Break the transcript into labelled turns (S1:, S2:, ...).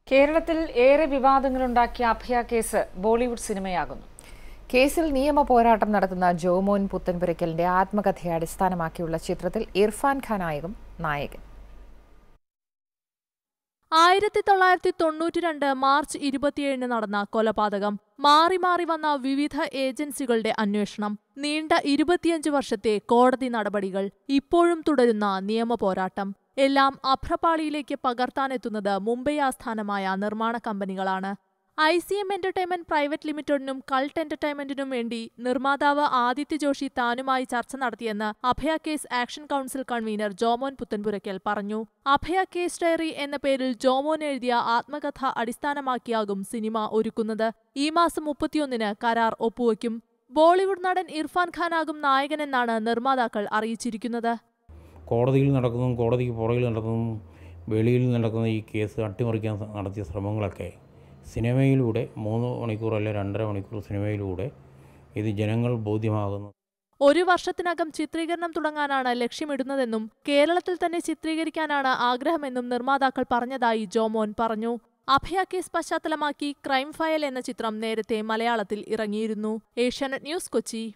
S1: കേരളത്തിൽ ഏറെ വിവാദങ്ങളുണ്ടാക്കിയ അഭയ കേസ് ബോളിവുഡ് സിനിമയാകുന്നു
S2: കേസിൽ നിയമ പോരാട്ടം നടത്തുന്ന ജോമോൻ പുത്തൻപുരയ്ക്കലിന്റെ ആത്മകഥയെ അടിസ്ഥാനമാക്കിയുള്ള ചിത്രത്തിൽ ഇർഫാൻ ഖാനായും നായകൻ
S3: ആയിരത്തി തൊള്ളായിരത്തി തൊണ്ണൂറ്റിരണ്ട് മാർച്ച് ഇരുപത്തിയേഴിന് നടന്ന കൊലപാതകം മാറി മാറി വന്ന വിവിധ ഏജൻസികളുടെ അന്വേഷണം നീണ്ട ഇരുപത്തിയഞ്ച് വർഷത്തെ കോടതി നടപടികൾ ഇപ്പോഴും തുടരുന്ന നിയമ പോരാട്ടം എല്ലാം അഭ്രപാളിയിലേക്ക് പകർത്താനെത്തുന്നത് മുംബൈ ആസ്ഥാനമായ നിർമ്മാണ കമ്പനികളാണ് I C M entertainment private ലിമിറ്റഡിനും കൾട്ട് എന്റർടൈൻമെന്റിനും വേണ്ടി നിർമ്മാതാവ് ആദിത്യ ജോഷി താനുമായി ചർച്ച നടത്തിയെന്ന് Abhaya case action council convener Jomon Puthenpurackal പറഞ്ഞു അഭയ കേസ് ഡയറി എന്ന പേരിൽ ജോമോൻ എഴുതിയ ആത്മകഥ അടിസ്ഥാനമാക്കിയാകും സിനിമ ഒരുക്കുന്നത് ഈ മാസം മുപ്പത്തിയൊന്നിന് കരാർ ഒപ്പുവയ്ക്കും ബോളിവുഡ് നടൻ ഇർഫാൻ ഖാനാകും നായകനെന്നാണ് നിർമ്മാതാക്കൾ അറിയിച്ചിരിക്കുന്നത്
S4: കോടതിയിൽ നടക്കുന്നതും കോടതിക്ക് പുറകിൽ നടക്കുന്നതും വെളിയിൽ നടക്കുന്ന ഈ കേസ് അട്ടിമറിക്കാൻ സ- നടത്തിയ ശ്രമങ്ങളൊക്കെ സിനിമയിലൂടെ മൂന്ന് മണിക്കൂർ അല്ലെ രണ്ടര മണിക്കൂർ സിനിമയിലൂടെ ഇത് ജനങ്ങൾ ബോധ്യമാകുന്നു
S3: ഒരു വർഷത്തിനകം ചിത്രീകരണം തുടങ്ങാനാണ് ലക്ഷ്യമിടുന്നതെന്നും കേരളത്തിൽ തന്നെ ചിത്രീകരിക്കാനാണ് ആഗ്രഹമെന്നും നിർമ്മാതാക്കൾ പറഞ്ഞതായി ജോമോൻ പറഞ്ഞു അഭയ കേസ് പശ്ചാത്തലമാക്കി ക്രൈം ഫയൽ എന്ന ചിത്രം നേരത്തെ മലയാളത്തിൽ ഇറങ്ങിയിരുന്നു ഏഷ്യാനെറ്റ് ന്യൂസ് കൊച്ചി